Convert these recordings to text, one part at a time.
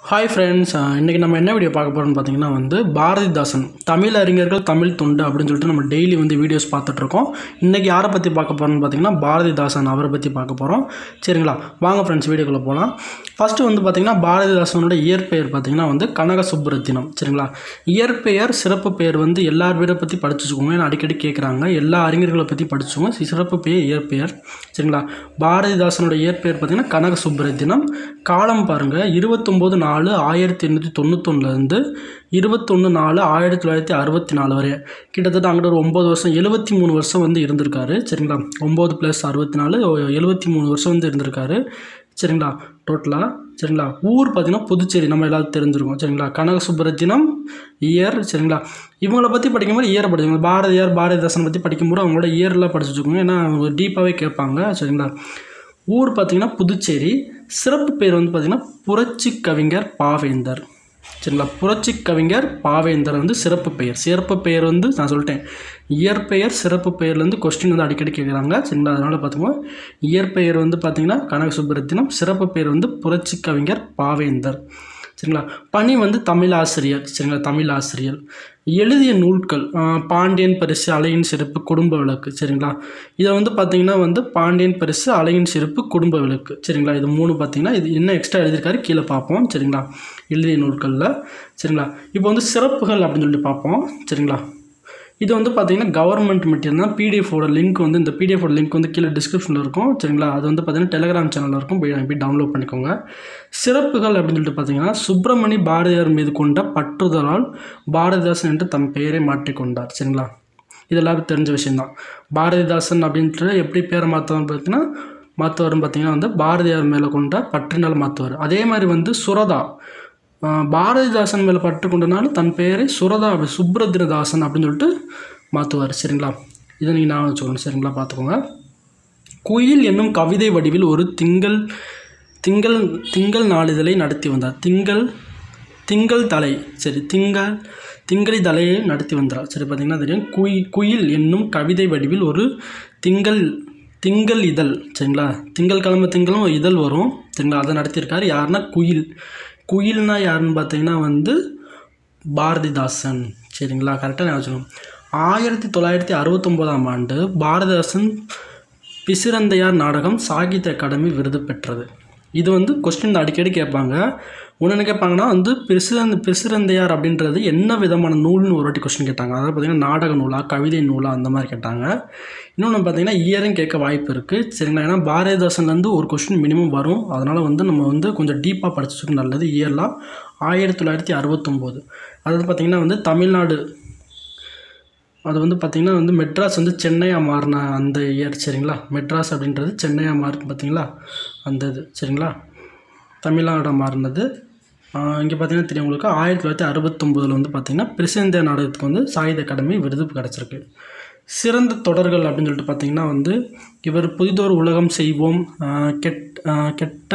Hi friends இன்றைக்கி நம்ம என்ன வீடியோ பார்க்க போகிறோம்னு பார்த்தீங்கன்னா வந்து பாரதிதாசன் தமிழ் அறிஞர்கள் தமிழ் தொண்டு அப்படின்னு சொல்லிட்டு நம்ம டெய்லி வந்து வீடியோஸ் பார்த்துட்ருக்கோம் இன்றைக்கி யாரை பற்றி பார்க்க போகிறோம்னு பார்த்தீங்கன்னா பாரதிதாசன் அவரை பற்றி பார்க்க போகிறோம் சரிங்களா வாங்க ஃப்ரெண்ட்ஸ் வீடியோக்குள்ளே போகலாம் ஃபஸ்ட்டு வந்து பார்த்திங்கன்னா பாரதிதாசனோட இயற்பெயர் பார்த்திங்கன்னா வந்து கனக சுப்புரத்தினம் சரிங்களா இயற்பெயர் சிறப்பு பெயர் வந்து எல்லார் பேரை பற்றி படிச்சு வச்சுக்கோங்க ஏன்னா அடிக்கடி கேட்குறாங்க எல்லா அறிஞர்களை பற்றி படிச்சுக்கோங்க சி- சிறப்பு பெயர் இயற்பெயர் சரிங்களா பாரதிதாசனோட இயற்பெயர் பார்த்திங்கன்னா கனக சுப்புரத்தினம் காலம் பாருங்கள் இருபத்தொம்போது நாலு ஆயிரத்தி எண்ணூற்றி தொண்ணூத்தொன்னுலேருந்து இருபத்தொன்று நாலு ஆயிரத்தி தொள்ளாயிரத்தி அறுபத்தி நாலு வரை கிட்டத்தட்ட அங்கிட்ட ஒரு ஒம்பது வருஷம் எழுபத்தி மூணு வருஷம் வந்து இருந்திருக்காரு சரிங்களா ஒம்பது ப்ளஸ் அறுபத்தி நாலு எழுபத்தி மூணு வருஷம் வந்து இருந்திருக்காரு சரிங்களா டோட்டலாக சரிங்களா ஊர் பார்த்தீங்கன்னா புதுச்சேரி நம்ம எல்லாரும் தெரிஞ்சிருக்கோம் சரிங்களா கனக சுப்புரத்தினம் இயர் சரிங்களா இவங்கள பற்றி படிக்கும்போது இயரை படிச்சுக்கோங்க பாரதியார் பாரதிதாசன் பற்றி படிக்கும்போது அவங்களோட இயர்லாம் படிச்சு வச்சுக்கோங்க ஏன்னா டீப்பாகவே கேட்பாங்க சரிங்களா ஊர் பார்த்தீங்கன்னா புதுச்சேரி சிறப்பு பேர் வந்து பார்த்தீங்கன்னா புரட்சி கவிஞர் பாவேந்தர் சரிங்களா புரட்சி கவிஞர் பாவேந்தர் வந்து சிறப்பு பெயர் சிறப்பு பெயர் வந்து நான் சொல்லிட்டேன் இயற்பெயர் சிறப்பு பெயர்லேருந்து கொஸ்டின் வந்து அடிக்கடி கேட்குறாங்க சரிங்களா அதனால் பார்த்துக்கோங்க இயற்பெயர் வந்து பார்த்தீங்கன்னா கனக சுப்புரத்தினம் சிறப்பு பெயர் வந்து புரட்சி கவிஞர் பாவேந்தர் சரிங்களா பணி வந்து தமிழ் ஆசிரியர் சரிங்களா தமிழ் ஆசிரியர் எழுதிய நூல்கள் ஆஹ், பாண்டியன் பரிசு அலையின் சிறப்பு குடும்ப விளக்கு சரிங்களா இதை வந்து பார்த்தீங்கன்னா வந்து பாண்டியன் பரிசு அலையின் சிறப்பு குடும்ப விளக்கு சரிங்களா இது மூணு பார்த்தீங்கன்னா இது என்ன எக்ஸ்ட்ரா எழுதியிருக்காரு கீழே பார்ப்போம் சரிங்களா எழுதிய நூல்களில் சரிங்களா இப்போ வந்து சிறப்புகள் அப்படின்னு சொல்லிட்டு பார்ப்போம் சரிங்களா இது வந்து பார்த்தீங்கன்னா கவர்மெண்ட் மெட்டீரியல் தான் பிடிஎஃபோட லிங்க் வந்து இந்த பிடிஎஃபோட லிங்க் வந்து கீழே டிஸ்கிரிப்ஷனில் இருக்கும் சரிங்களா அது வந்து பார்த்தீங்கன்னா டெலிகிராம் சேனலில் இருக்கும் போய் போய் டவுன்லோட் பண்ணிக்கோங்க சிறப்புகள் அப்படின்னு சொல்லிட்டு பார்த்தீங்கன்னா சுப்பிரமணி பாரதியார் மீது கொண்ட பற்றுதலால் பாரதிதாசன் என்று தம் பெயரை மாற்றிக்கொண்டார் சரிங்களா இது எல்லாருக்கும் தெரிஞ்ச விஷயம்தான் பாரதிதாசன் அப்படின்ட்டு எப்படி பேரை மாற்றுவார் பார்த்தீங்கன்னா மாற்றுவார்னு பார்த்தீங்கன்னா வந்து பாரதியார் மேலே கொண்ட பற்றினால் மாற்றுவார் அதே மாதிரி வந்து சுரதா ஆஹ் பாரதிதாசன் மேலே பற்று கொண்டனால தன் பெயரை சுரதா அப்படி சுப்ரத்ரதாசன் அப்படின்னு சொல்லிட்டு மாற்றுவார் சரிங்களா இதை நீங்கள் நான் வச்சுக்கணும் சரிங்களா பார்த்துக்கோங்க குயில் என்னும் கவிதை வடிவில் ஒரு திங்கள் திங்கள் திங்கள் நாளிதழை நடத்தி வந்தார் திங்கள் திங்கள் தலை சரி திங்கள் திங்களை தலையை நடத்தி வந்தார் சரி பார்த்தீங்கன்னா தெரியும் குய் குயில் என்னும் கவிதை வடிவில் ஒரு திங்கள் திங்கள் இதழ் சரிங்களா திங்கள் கிழமை திங்களும் ஒரு இதழ் வரும் சரிங்களா அதை நடத்தியிருக்காரு யாருன்னா குயில் குயில்னா யாருன்னு பார்த்தீங்கன்னா வந்து பாரதிதாசன் சரிங்களா கரெக்டாக ஞாபகம் வச்சுக்கணும். ஆயிரத்தி தொள்ளாயிரத்தி அறுபத்தொம்போதாம் ஆண்டு பாரதிதாசன் பிசிறந்தையார் நாடகம் சாகித்ய அகாடமி விருது பெற்றது இது வந்து கொஸ்டின் அடிக்கடி கேட்பாங்க ஒன்று கேட்பாங்கன்னா வந்து பிசிறந்த பிசிறந்தையார் அப்படின்றது என்ன விதமான நூல்னு ஒரு வாட்டி கொஸ்டின் கேட்டாங்க அதாவது பார்த்தீங்கன்னா நாடக நூலா கவிதை நூலா அந்த மாதிரி கேட்டாங்க இன்னொன்று பார்த்தீங்கன்னா இயரும் கேட்க வாய்ப்பு இருக்குது சரிங்களா ஏன்னா பாரதிதாசன்லேருந்து ஒரு கொஸ்டின் மினிமம் வரும் அதனால் வந்து நம்ம வந்து கொஞ்சம் டீப்பாக படிச்சுட்டு நல்லது இயர்லாம் ஆயிரத்தி தொள்ளாயிரத்தி அறுபத்தொம்போது அதாவது பார்த்திங்கன்னா வந்து தமிழ்நாடு அது வந்து பார்த்திங்கன்னா வந்து மெட்ராஸ் வந்து சென்னையாக மாறின அந்த இயர் சரிங்களா மெட்ராஸ் அப்படின்றது சென்னையாக மாறி பார்த்தீங்களா அந்த இது சரிங்களா தமிழ்நாடாக மாறினது இங்கே பார்த்தீங்கன்னா தெரியும் உங்களுக்கு ஆயிரத்தி தொள்ளாயிரத்தி அறுபத்தொம்போதில் வந்து பார்த்திங்கன்னா பிரசிந்திய நாடகத்துக்கு வந்து சாகித்ய அகாடமி விருது கிடச்சிருக்கு சிறந்த தொடர்கள் அப்படின்னு சொல்லிட்டு பார்த்தீங்கன்னா வந்து இவர் புதிதொரு உலகம் செய்வோம் ஆஹ் கெட் ஆஹ் கெட்ட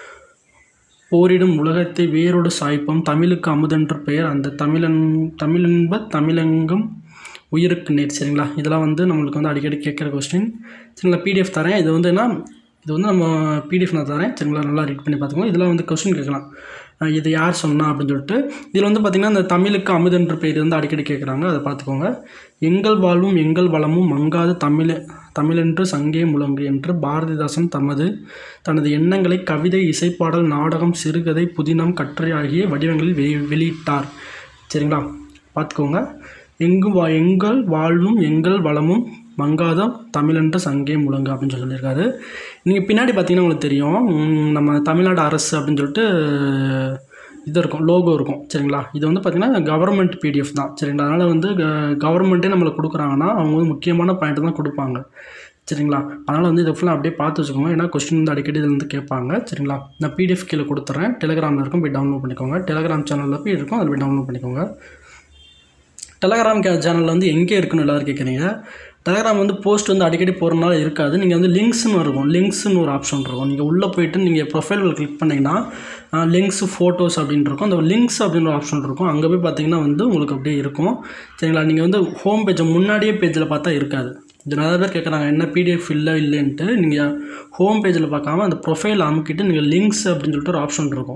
போரிடும் உலகத்தை வேரோடு சாய்ப்போம் தமிழுக்கு அமுதென்று பெயர் அந்த தமிழன் தமிழென்ப தமிழெங்கும் உயிருக்கு நேர் சரிங்களா இதெல்லாம் வந்து நம்மளுக்கு வந்து அடிக்கடி கேட்குற கொஸ்டின் சரிங்களா பிடிஎஃப் தரேன் இது வந்து என்ன இது வந்து நம்ம பிடிஎஃப் நான் தரேன் சரிங்களா நல்லா ரீட் பண்ணி பார்த்துக்கோங்க இதெல்லாம் வந்து கொஸ்டின் கேட்கலாம் அஹ் இது யார் சொன்னா அப்படின்னு சொல்லிட்டு இதில் வந்து பார்த்திங்கன்னா இந்த தமிழுக்கு அமுதென்ற பெயர் வந்து அடிக்கடி கேட்குறாங்க அதை பார்த்துக்கோங்க எங்கள் வாழ்வும் எங்கள் வளமும் மங்காத தமிழ் தமிழென்று சங்கே முழங்கு என்று பாரதிதாசன் தமது தனது எண்ணங்களை கவிதை இசைப்பாடல் நாடகம் சிறுகதை புதினம் கட்டுரை ஆகிய வடிவங்களில் வெளி வெளியிட்டார் சரிங்களா பார்த்துக்கோங்க எங்கு வா எங்கள் வாழ்வும் எங்கள் வளமும் மங்காத தமிழென்ற சங்கே முழங்கு அப்படின்னு சொல்லி சொல்லியிருக்காரு நீங்கள் பின்னாடி பார்த்தீங்கன்னா உங்களுக்கு தெரியும் உம், நம்ம தமிழ்நாடு அரசு அப்படின்னு சொல்லிட்டு இது இருக்கும் லோகோ இருக்கும் சரிங்களா இது வந்து பார்த்திங்கன்னா கவர்மெண்ட் பிடிஎஃப் தான் சரிங்களா அதனால் வந்து கவர்மெண்ட்டே நம்மளுக்கு கொடுக்குறாங்கன்னா அவங்க வந்து முக்கியமான பாயிண்ட் தான் கொடுப்பாங்க சரிங்களா அதனால் வந்து இதை ஃபுல்லாக அப்படியே பார்த்து வச்சுக்கோங்க ஏன்னா கொஸ்டின் வந்து அடிக்கடி இதில் வந்து கேட்பாங்க சரிங்களா நான் பிடிஎஃப் கீழே கொடுத்துட்றேன் டெலிகிராமில் இருக்கும் போய் டவுன்லோட் பண்ணிக்கோங்க டெலிகிராம் சேனலில் போய் இருக்கும் அதில் போய் டவுன்லோட் பண்ணிக்கோங்க டெலகிராம் சேனலில் வந்து எங்கே இருக்குன்னு எல்லோரும் கேட்குறீங்க டெலகிராம் வந்து போஸ்ட் வந்து அடிக்கடி போகிறனால இருக்காது நீங்கள் வந்து லிங்க்ஸ்னு இருக்கும் லிங்க்ஸ்னு ஒரு ஆப்ஷன் இருக்கும் நீங்கள் உள்ளே போயிட்டு நீங்கள் ப்ரொஃபைல் கிளிக் பண்ணிங்கன்னா லிங்க்ஸ் ஃபோட்டோஸ் அப்படின்னு இருக்கும் அந்த லிங்க்ஸ் அப்படின்னு ஒரு ஆப்ஷன் இருக்கும் அங்கே போய் பார்த்தீங்கன்னா வந்து உங்களுக்கு அப்படியே இருக்கும் சரிங்களா நீங்கள் வந்து ஹோம் பேஜை முன்னாடியே பேஜில் பார்த்தா இருக்காது இது நிறைய பேர் கேட்குறாங்க என்ன பிடிஎஃப் இல்லை இல்லைன்ட்டு நீங்கள் ஹோம் பேஜில் பார்க்காம அந்த ப்ரொஃபைல் அமுக்கிட்டு நீங்கள் லிங்க்ஸ் அப்படின்னு சொல்லிட்டு ஒரு ஆப்ஷன் இருக்கும்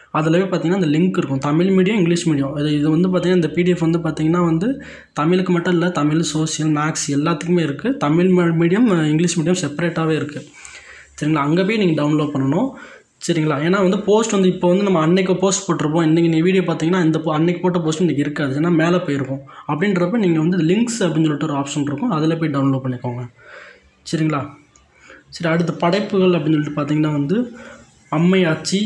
அதில் பார்த்தீங்கன்னா இந்த லிங்க் இருக்கும் தமிழ் மீடியம் இங்கிலீஷ் மீடியம் இது இது வந்து பார்த்தீங்கன்னா இந்த பிடிஎஃப் வந்து பார்த்தீங்கன்னா வந்து தமிழுக்கு மட்டும் இல்லை தமிழ் சோசியல் மேக்ஸ் எல்லாத்துக்குமே இருக்குது தமிழ் மீடியம் இங்கிலீஷ் மீடியம் செப்பரேட்டாகவே இருக்குது சரிங்களா அங்கே போய் நீங்கள் டவுன்லோட் பண்ணணும் சரிங்களா ஏன்னா வந்து போஸ்ட் வந்து இப்போ வந்து நம்ம அன்னைக்கு போஸ்ட் போட்டிருப்போம் இன்றைக்கி நீ வீடியோ பார்த்தீங்கன்னா இந்த po- அன்னைக்கு போட்ட போஸ்ட் இன்றைக்கி இருக்காது ஏன்னா மேலே போயிருக்கும் அப்படின்றப்ப நீங்கள் வந்து லிங்க்ஸ் அப்படின்னு சொல்லிட்டு ஒரு ஆப்ஷன் இருக்கும் அதில் போய் டவுன்லோட் பண்ணிக்கோங்க சரிங்களா சரி அடுத்து படைப்புகள் அப்படின்னு சொல்லிட்டு பார்த்தீங்கன்னா வந்து அம்மையாச்சி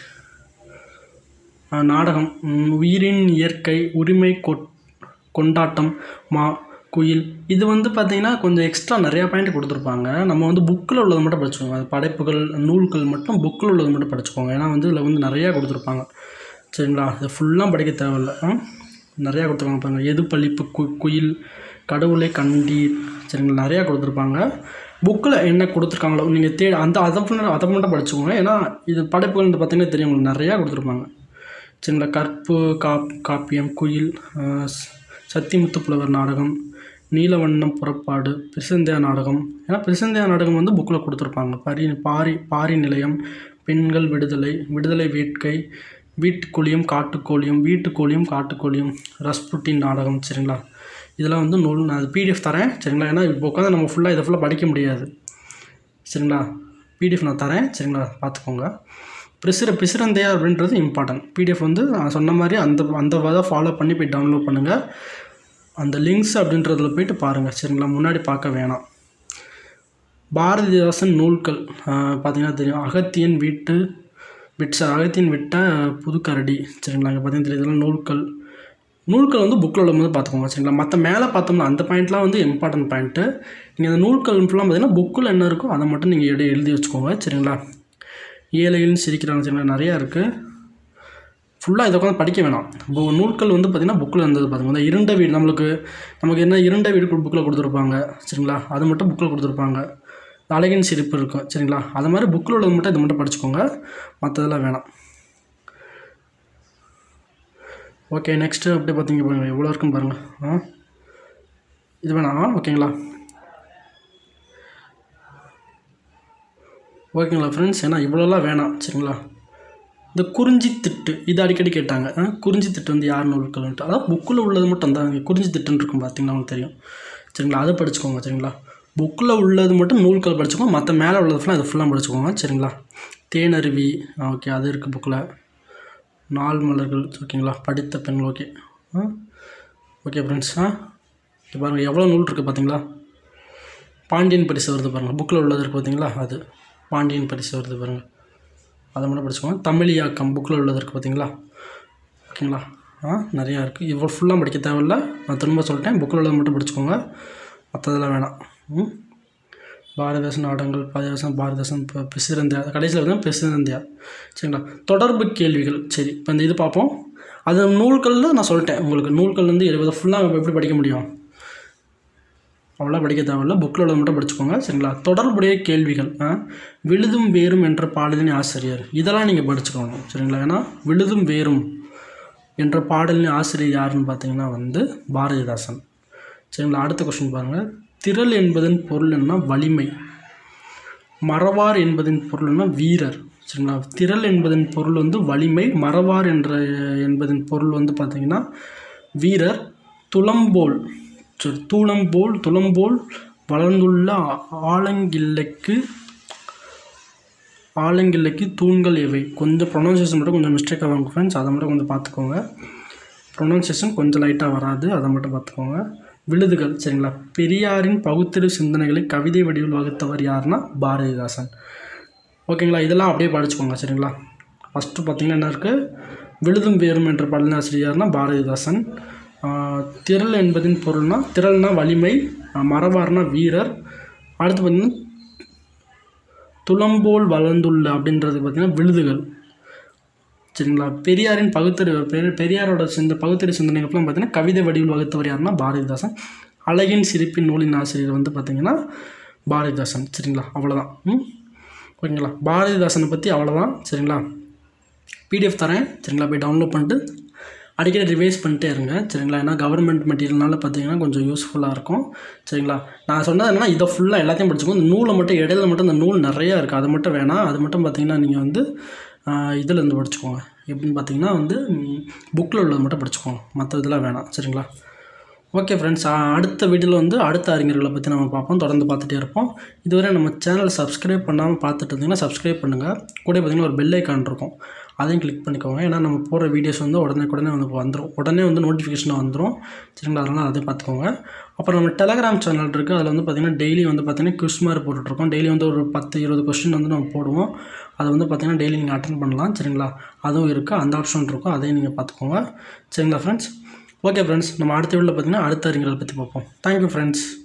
ஆஹ் நாடகம் ம், உயிரின் இயற்கை உரிமை கொட் கொண்டாட்டம் மா குயில் இது வந்து பார்த்திங்கன்னா கொஞ்சம் எக்ஸ்ட்ரா நிறையா பாயிண்ட் கொடுத்துருப்பாங்க நம்ம வந்து புக்கில் உள்ளது மட்டும் படிச்சுக்கோங்க அது படைப்புகள் நூல்கள் மட்டும் புக்கில் உள்ளது மட்டும் படிச்சுக்கோங்க ஏன்னா வந்து இதில் வந்து நிறையா கொடுத்துருப்பாங்க சரிங்களா இது ஃபுல்லாக படிக்க தேவையில்ல ஆ? நிறையா கொடுத்துருக்காங்க பாருங்க எது பழிப்பு கு குயில் கடவுளை கண்டீர் சரிங்களா நிறையா கொடுத்துருப்பாங்க புக்கில் என்ன கொடுத்துருக்காங்களோ நீங்கள் தே அந்த அதை ஃபுல்லாக அதை மட்டும் படிச்சுக்கோங்க ஏன்னா இது படைப்புகள் வந்து பார்த்தீங்கன்னா தெரியும் உங்களுக்கு நிறையா கொடுத்துருப்பாங்க சரிங்களா கற்பு காப் காப்பியம் குயில் ஆஹ் ஸ்- சத்திமுத்து புலவர் நாடகம் நீலவண்ணம் புறப்பாடு பிரிசந்தியா நாடகம் ஏன்னா பிரிசந்தியா நாடகம் வந்து புக்கில் கொடுத்துருப்பாங்க பரி பாரி பாரி நிலையம் பெண்கள் விடுதலை விடுதலை வேட்கை வீட்டுக்கோழியும் காட்டுக்கோழியும் வீட்டுக்கோழியும் காட்டுக்கோழியும் ரஸ்புட்டின் நாடகம் சரிங்களா இதெல்லாம் வந்து நூல் நான் அது பிடிஎஃப் தரேன் சரிங்களா ஏன்னா இப்போ உட்காந்து நம்ம ஃபுல்லாக இதை ஃபுல்லாக படிக்க முடியாது சரிங்களா பிடிஎஃப் நான் தரேன் சரிங்களா பார்த்துக்கோங்க பிசிற பிசிறந்தையா அப்படின்றது இம்பார்ட்டன்ட் பிடிஎஃப் வந்து நான் சொன்ன மாதிரி அந்த அந்த இதை ஃபாலோ பண்ணி போய் டவுன்லோட் பண்ணுங்கள் அந்த லிங்க்ஸ் அப்படின்றதுல போயிட்டு பாருங்கள் சரிங்களா முன்னாடி பார்க்க வேணாம் பாரதிதாசன் நூல்கள் ஆஹ் பார்த்தீங்கன்னா தெரியும் அகத்தியன் வீட்டு விட் அகத்தியன் விட்ட புதுக்கரடி சரிங்களா இங்கே பார்த்தீங்கன்னா தெரியும் இதெல்லாம் நூல்கள் நூல்கள் வந்து புக்கில் உள்ளபோது பார்த்துக்கோங்க சரிங்களா மற்ற மேலே பார்த்தோம்னா அந்த பாயிண்ட்லாம் வந்து இம்பார்ட்டன்ட் பாயிண்ட்டு நீங்கள் அந்த நூல்கள் ஃபுல்லாக பார்த்தீங்கன்னா புக்கில் என்ன இருக்கோ அதை மட்டும் நீங்கள் எழுதி எழுதி வச்சுக்கோங்க சரிங்களா ஏழைகள்னு சிரிக்கிறாங்க சரிங்களா நிறையா இருக்குது ஃபுல்லாக இதை உட்காந்து படிக்க வேணாம் இப்போ நூல்கள் வந்து பார்த்திங்கன்னா புக்கில் இருந்தது பார்த்துங்க இந்த இருண்ட வீடு நம்மளுக்கு நமக்கு என்ன இருண்ட வீடு புக்கில் கொடுத்துருப்பாங்க சரிங்களா அது மட்டும் புக்கில் கொடுத்துருப்பாங்க அழகின் சிரிப்பு இருக்கும் சரிங்களா அது மாதிரி புக்கில் உள்ளது மட்டும் இதை மட்டும் படிச்சுக்கோங்க மற்றதெல்லாம் வேணாம் ஓகே நெக்ஸ்ட்டு அப்படி பார்த்தீங்க பாருங்கள் எவ்வளோ இருக்குன்னு பாருங்கள் ஆ இது வேணாம் ஓகேங்களா ஓகேங்களா ஃப்ரெண்ட்ஸ் ஏன்னா இவ்வளோலாம் வேணாம் சரிங்களா இந்த குறிஞ்சி திட்டு இது அடிக்கடி கேட்டாங்க ஆ, குறிஞ்சி திட்டு வந்து யார் நூல்கள்ன்ட்டு அதாவது புக்கில் உள்ளது மட்டும் தான் இங்கே குறிஞ்சி திட்டுன்னு இருக்கும் பார்த்தீங்கன்னா உங்களுக்கு தெரியும் சரிங்களா அதை படிச்சுக்கோங்க சரிங்களா புக்கில் உள்ளது மட்டும் நூல்கள் படிச்சுக்கோங்க மற்ற மேலே உள்ளது ஃபுல்லாக அது ஃபுல்லாக படிச்சுக்கோங்க சரிங்களா தேனருவி ஓகே அது இருக்குது புக்கில் நாள் மலர்கள் ஓகேங்களா படித்த பெண்கள் ஓகே ஆ ஓகே ஃப்ரெண்ட்ஸ் ஆ இது பாருங்கள் எவ்வளோ நூல் இருக்குது பார்த்தீங்களா பாண்டியன் பரிசு வருது பாருங்கள் புக்கில் உள்ளது இருக்குது பார்த்தீங்களா அது பாண்டியன் பரிசு வருது பாருங்கள் அதை மட்டும் படிச்சுக்கோங்க தமிழியாக்கம் புக்கில் உள்ளது இருக்குது பார்த்தீங்களா ஓகேங்களா ஆ நிறையா இருக்குது இவ்வளோ ஃபுல்லாக படிக்க தேவையில்ல நான் திரும்ப சொல்லிட்டேன் புக்கில் உள்ளது மட்டும் படிச்சுக்கோங்க மற்றதெல்லாம் வேணாம் ம் பாரதிதாசன் நாடகங்கள் பாரதிதாசன் பாரதிதாசன் இப்போ பிசிறந்தியா கடைசியில் வந்து பிசிறந்தியா சரிங்களா தொடர்பு கேள்விகள் சரி இப்போ இந்த இது பார்ப்போம் அது நூல்களில் நான் சொல்லிட்டேன் உங்களுக்கு நூல்கள் வந்து எழுபது ஃபுல்லாக எப்படி படிக்க முடியும் அவ்வளோ படிக்க தேவையில்ல புக்கில் உள்ளது மட்டும் படிச்சுக்கோங்க சரிங்களா தொடர்புடைய கேள்விகள் ஆ? விழுதும் வேரும் என்ற பாடலின் ஆசிரியர் இதெல்லாம் நீங்கள் படிச்சுக்கணும் சரிங்களா ஏன்னா விழுதும் வேரும் என்ற பாடலின் ஆசிரியர் யாருன்னு பார்த்தீங்கன்னா வந்து பாரதிதாசன் சரிங்களா அடுத்த கொஸ்டின் பாருங்கள் திரள் என்பதன் பொருள் என்ன வலிமை மறவார் என்பதன் பொருள் என்ன வீரர் சரிங்களா திரள் என்பதன் பொருள் வந்து வலிமை மறவார் என்ற என்பதன் பொருள் வந்து பார்த்தீங்கன்னா வீரர் துளம்போல் சரி, தூணம்போல் துளம்போல் வளர்ந்துள்ள ஆ- ஆலங்கிள்ளைக்கு ஆலங்கிள்ளைக்கு தூண்கள் எவை கொஞ்சம் ப்ரொனவுன்சியேஷன் மட்டும் கொஞ்சம் மிஸ்டேக் ஆகும் ஃப்ரெண்ட்ஸ் அதை மட்டும் கொஞ்சம் பார்த்துக்கோங்க ப்ரொனவுன்சியேஷன் கொஞ்சம் லைட்டாக வராது அதை மட்டும் பார்த்துக்கோங்க விழுதுகள் சரிங்களா பெரியாரின் பகுத்தறிவு சிந்தனைகளை கவிதை வடிவில் வகுத்தவர் யாருன்னா பாரதிதாசன் ஓகேங்களா இதெல்லாம் அப்படியே படிச்சுக்கோங்க சரிங்களா ஃபஸ்ட்டு பார்த்தீங்கன்னா என்ன இருக்குது விழுதும் வேரும் என்ற பாடலாசிரியர் யாருன்னா பாரதிதாசன் ஆஹ் திரள் என்பதின் பொருள்னா திரள்னா வலிமை ஆஹ் மறவார்னா வீரர் அடுத்து பார்த்தீங்கன்னா துளம்போல் வளர்ந்துள்ள அப்படின்றது பார்த்தீங்கன்னா விழுதுகள் சரிங்களா பெரியாரின் பகுத்தறிவு பெரிய பெரியாரோட சிந்த பகுத்தறிவு சிந்தனைகள்லாம் பார்த்தீங்கன்னா கவிதை வடிவில் வகுத்தவர் யாருன்னா பாரதிதாசன் அழகின் சிரிப்பின் நூலின் ஆசிரியர் வந்து பார்த்தீங்கன்னா பாரதிதாசன் சரிங்களா அவ்வளோதான் ம் ஓகேங்களா பாரதிதாசனை பற்றி அவ்வளோதான் சரிங்களா பிடிஎஃப் தரேன் சரிங்களா போய் டவுன்லோட் பண்ணிட்டு அடிக்கடி ரிவைஸ் பண்ணிட்டே இருங்க சரிங்களா ஏன்னா கவர்மெண்ட் மெட்டீரியல்னால பார்த்தீங்கன்னா கொஞ்சம் யூஸ்ஃபுல்லாக இருக்கும் சரிங்களா நான் சொன்னது என்னன்னா இதை ஃபுல்லாக எல்லாத்தையும் படிச்சுக்கோ இந்த நூலை மட்டும் இடையில மட்டும் இந்த நூல் நிறையா இருக்குது அது மட்டும் வேணாம் அது மட்டும் பார்த்தீங்கன்னா நீங்கள் வந்து இதில் இருந்து படிச்சுக்கோங்க எப்படின்னு பார்த்தீங்கன்னா வந்து புக்கில் உள்ளது மட்டும் படிச்சுக்கோங்க மற்ற இதெல்லாம் வேணாம் சரிங்களா ஓகே ஃப்ரெண்ட்ஸ் அடுத்த வீடியோவில் வந்து அடுத்த அறிஞர்களை பற்றி நம்ம பார்ப்போம் தொடர்ந்து பார்த்துட்டே இருப்போம் இதுவரை நம்ம சேனல் சப்ஸ்கிரைப் பண்ணாமல் பார்த்துட்டு இருந்தீங்கன்னா சப்ஸ்கிரைப் பண்ணுங்கள் கூட பார்த்தீங்கன்னா ஒரு பெல் ஐக்கான் இருக்கும் அதையும் கிளிக் பண்ணிக்கோங்க ஏன்னா நம்ம போடுற வீடியோஸ் வந்து உடனே உடனே வந்து வந்துடும் உடனே வந்து நோட்டிஃபிகேஷன் வந்துடும் சரிங்களா அதனால் அதை பார்த்துக்கோங்க அப்புறம் நம்ம டெலகிராம் சேனல் இருக்குது அதில் வந்து பார்த்திங்கன்னா டெய்லி வந்து பார்த்திங்கன்னா குவிஸ் மாதிரி போட்டுட்ருக்கோம் டெய்லி வந்து ஒரு பத்து இருபது கொஸ்டின் வந்து நம்ம போடுவோம் அதை வந்து பார்த்திங்கன்னா டெய்லி நீங்கள் அட்டன் பண்ணலாம் சரிங்களா அதுவும் இருக்குது அந்த ஆப்ஷன் இருக்கும் அதையும் நீங்கள் பார்த்துக்கோங்க சரிங்களா ஃப்ரெண்ட்ஸ் ஓகே ஃப்ரெண்ட்ஸ் நம்ம அடுத்த வீடியோவில் பார்த்திங்கன்னா அடுத்த அறிஞர்களை பற்றி பார்ப்போம் தேங்க்யூ ஃப்ரெண்ட்ஸ்